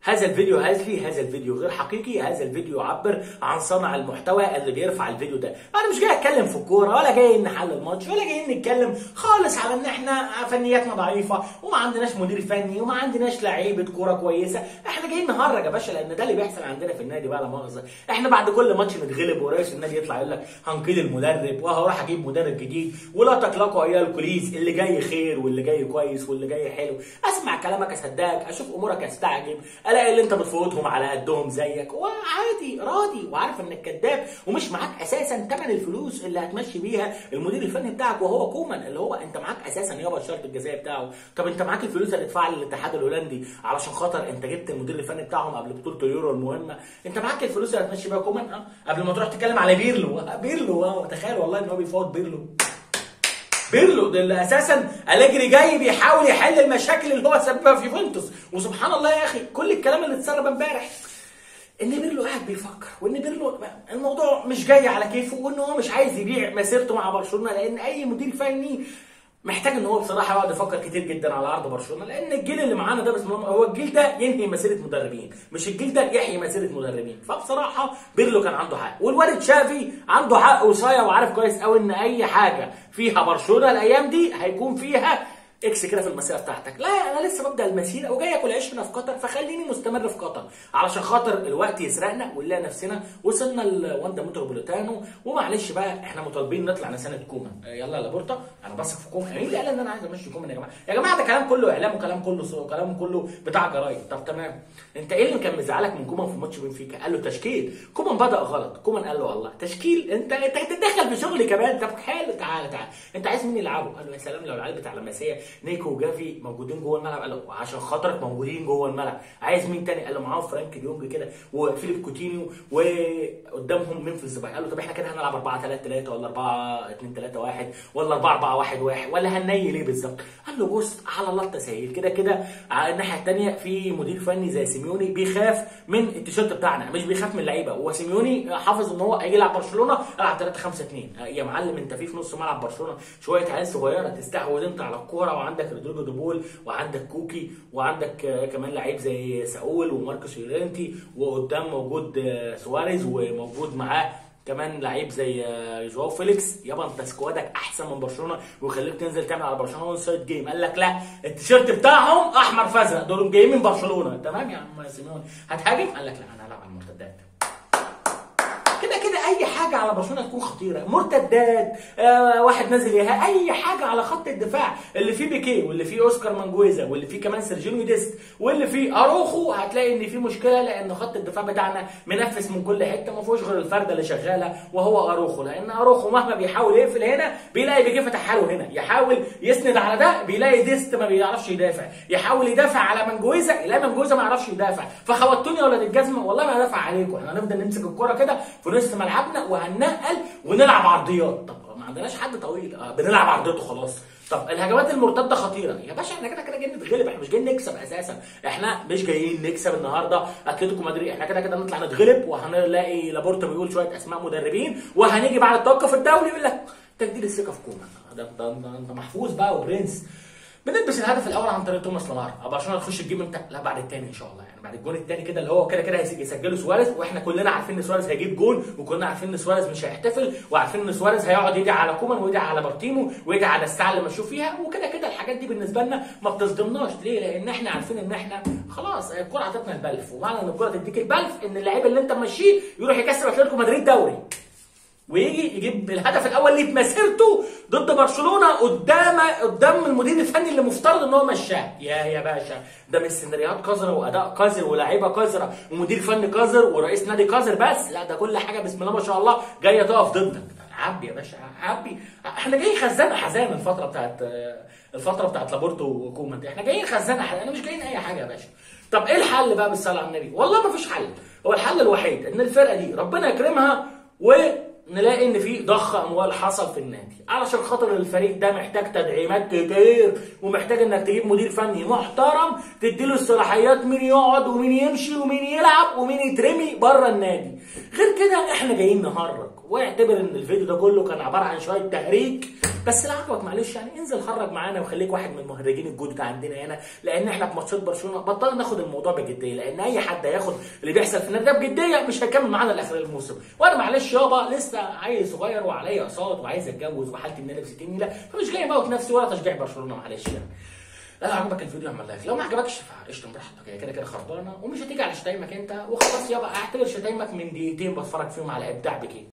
هذا الفيديو هزلي هذا الفيديو غير حقيقي هذا الفيديو يعبر عن صانع المحتوى اللي بيرفع الفيديو ده انا مش جاي اتكلم في الكوره ولا جاي نحل الماتش ولا جايين نتكلم خالص على ان احنا فنياتنا ضعيفه وما عندناش مدير فني وما عندناش لعيبه كوره كويسه احنا جايين نهرج يا باشا لان ده اللي بيحصل عندنا في النادي بقى لا مؤاخذه احنا بعد كل ماتش نتغلب ورئيس النادي يطلع يقول لك هنقيل المدرب وهروح اجيب مدرب جديد ولا تقلقوا ايها الكوليز اللي جاي خير واللي جاي كويس واللي جاي حلو اسمع كلامك اصدقك اشوف امورك استعجب الاقي اللي انت بتفوتهم على قدهم زيك وعادي راضي وعارف انك كذاب ومش معاك اساسا ثمن الفلوس اللي هتمشي بيها المدير الفني بتاعك وهو كومان اللي هو انت معاك اساسا يابا الشرط الجزائي بتاعه طب انت معاك الفلوس اللي تدفعها للاتحاد الهولندي علشان خاطر انت جبت المدير الفني بتاعهم قبل بطوله اليورو المهمه انت معاك الفلوس اللي هتمشي بيها كومان اه قبل ما تروح تتكلم على بيرلو آه، بيرلو اه تخيل والله ان هو بيفوت بيرلو بيرلو ده اللي اساسا اليجري جاي بيحاول يحل المشاكل اللي هو سببها في يوفنتوس وسبحان الله يا اخي كل الكلام اللي اتسرب امبارح ان بيرلو قاعد بيفكر وان بيرلو الموضوع مش جاي على كيفه وان هو مش عايز يبيع مسيرته مع برشلونه لان اي مدير فني محتاج ان هو بصراحه يقعد يفكر كتير جدا على عرض برشلونه لان الجيل اللي معانا ده بسم الله هو الجيل ده ينهي مسيره مدربين مش الجيل ده يحيي مسيره مدربين فبصراحه بيرلو كان عنده حق والوالد شافي عنده حق وصايا وعارف كويس قوي ان اي حاجه فيها برشلونه الايام دي هيكون فيها اكس كده في المسيره بتاعتك لا انا لسه ببدا المسيره وجاي اكل عيش هنا في قطر فخليني مستمر في قطر علشان خاطر الوقت يسرقنا ونلاقي نفسنا وصلنا لواندا متروبوليتانو ومعلش بقى احنا مطالبين نطلع نساند كومان آه، يلا يا لابورتا انا بثق في كومان مين اللي قال ان انا عايز امشي كومان يا جماعه يا جماعه ده كلام كله اعلام وكلام كله صو... كلام كله بتاع جرايد طب تمام انت ايه اللي كان مزعلك من كومان في ماتش بنفيكا قال له تشكيل كومان بدا غلط كومان قال له والله تشكيل انت انت هتتدخل في شغلي كمان طب حلو تعالى تعالى انت عايز مين يلعبوا قال له يا سلام لو العيال بتاع لمسيه نيكو وجافي موجودين جوه الملعب قال له عشان خاطرك موجودين جوه الملعب عايز مين تاني قال له معاهم فرانك ديونج كده وفيليب كوتينيو وقدامهم ممفيس ديباي قال له طب احنا كده هنلعب 4 3 3 ولا 4 2 3 1 ولا 4 4 1 1 ولا هننيل ليه بالظبط قال له بص على الله التسهيل كده كده على الناحيه الثانيه في مدير فني زي سيميوني بيخاف من التيشيرت بتاعنا مش بيخاف من اللعيبه هو سيميوني حافظ ان هو هيجي يلعب برشلونه العب 3 5 2 يا معلم انت في في نص ملعب برشلونه شويه عيال صغيره تستحوذ انت على الكوره وعندك رودريجو دوبول وعندك كوكي وعندك آه، كمان لعيب زي ساول وماركوس يورينتي وقدام موجود آه، سواريز وموجود معاه كمان لعيب زي آه، جواو فيليكس يابا انت سكوادك احسن من برشلونه ويخليك تنزل تعمل على برشلونه اون سايد جيم قال لك لا التيشيرت بتاعهم احمر فازرق دول جايين من برشلونه تمام يا عم سيمون هتهاجم قال لك لا انا هلعب على المرتدات كده كده اي حاجه على برشلونه تكون خطيره مرتدات آه واحد نازل يها اي حاجه على خط الدفاع اللي فيه بيكيه واللي فيه اوسكار مانجويزا واللي فيه كمان سيرجينيو ديست واللي فيه اروخو هتلاقي ان في مشكله لان خط الدفاع بتاعنا منفس من كل حته ما فيهوش غير الفرده اللي شغاله وهو اروخو لان اروخو مهما بيحاول يقفل هنا بيلاقي بيجي فتح حاله هنا يحاول يسند على ده بيلاقي ديست ما بيعرفش يدافع يحاول يدافع على مانجويزا يلاقي مانجويزا ما يعرفش يدافع فخوتوني يا ولاد الجزمه والله ما هدافع عليكم احنا هنفضل نمسك الكوره كده في نص ملعبنا وهننقل ونلعب عرضيات طب ما عندناش حد طويل آه بنلعب عرضيات وخلاص طب الهجمات المرتده خطيره يا باشا احنا كده كده جايين نتغلب احنا مش جايين نكسب اساسا احنا مش جايين نكسب النهارده اتلتيكو مدريد احنا كده كده نطلع نتغلب وهنلاقي لابورتا بيقول شويه اسماء مدربين وهنيجي بعد التوقف الدولي يقول لك تجديد الثقه في كومان ده ده- ده- انت محفوظ بقى وبرنس بنلبس الهدف الاول عن طريق توماس لامار برشلونه تخش الجيم امتى؟ لا بعد الثاني ان شاء الله يعني بعد الجون الثاني كده اللي هو كده كده هيس- يسجله سواريز واحنا كلنا عارفين ان سواريز هيجيب جون وكلنا عارفين ان سواريز مش هيحتفل وعارفين ان سواريز هيقعد يدعي على كومان ويدعي على بارتيمو ويدعي على الساعه اللي مشوا فيها وكده كده الحاجات دي بالنسبه لنا ما بتصدمناش ليه؟ لان احنا عارفين ان احنا خلاص الكره عطتنا البلف ومعنى ان الكره تديك البلف ان اللعيب اللي انت ممشيه يروح يكسر اتلتيكو مدريد دوري ويجي يجيب الهدف الاول ليه في مسيرته ضد برشلونه قدام قدام المدير الفني اللي مفترض ان هو مشاه يا يا باشا ده مش سيناريوهات قذره واداء قذر ولاعيبه قذره ومدير فني قذر ورئيس نادي قذر بس لا ده كل حاجه بسم الله ما شاء الله جايه تقف ضدك عبي يا باشا عبي احنا جايين خزانه حزان الفتره بتاعت الفتره بتاعت لابورتو وكومان دي احنا جايين خزانه حزان انا مش جايين اي حاجه يا باشا طب ايه الحل بقى بالصلاه على النبي والله ما فيش حل هو الحل الوحيد ان الفرقه دي ربنا يكرمها ونلاقي ان في ضخ اموال حصل في النادي علشان خاطر الفريق ده محتاج تدعيمات كتير ومحتاج انك تجيب مدير فني محترم تديله الصلاحيات مين يقعد ومين يمشي ومين يلعب ومين يترمي بره النادي غير كده احنا جايين نهرج واعتبر ان الفيديو ده كله كان عباره عن شويه تهريج بس لو عجبك معلش يعني انزل خرج معانا وخليك واحد من المهرجين الجدد عندنا هنا لان احنا في ماتشات برشلونه بطلنا ناخد الموضوع بجديه لان اي حد هياخد اللي بيحصل في النادي ده بجديه مش هيكمل معانا لاخر الموسم وانا معلش يابا لسه عيل صغير وعليا اقساط وعايز اتجوز وحالتي النادي ب 60 نيله فمش جاي اموت نفسي ولا تشجيع برشلونه معلش يعني لو عجبك الفيديو اعمل لايك لو ما عجبكش فقشطه براحتك هي كده كده خربانه ومش هتيجي على شتايمك انت وخلاص يابا اعتبر شتايمك من دقيقتين بتفرج فيهم على ابداع بكيه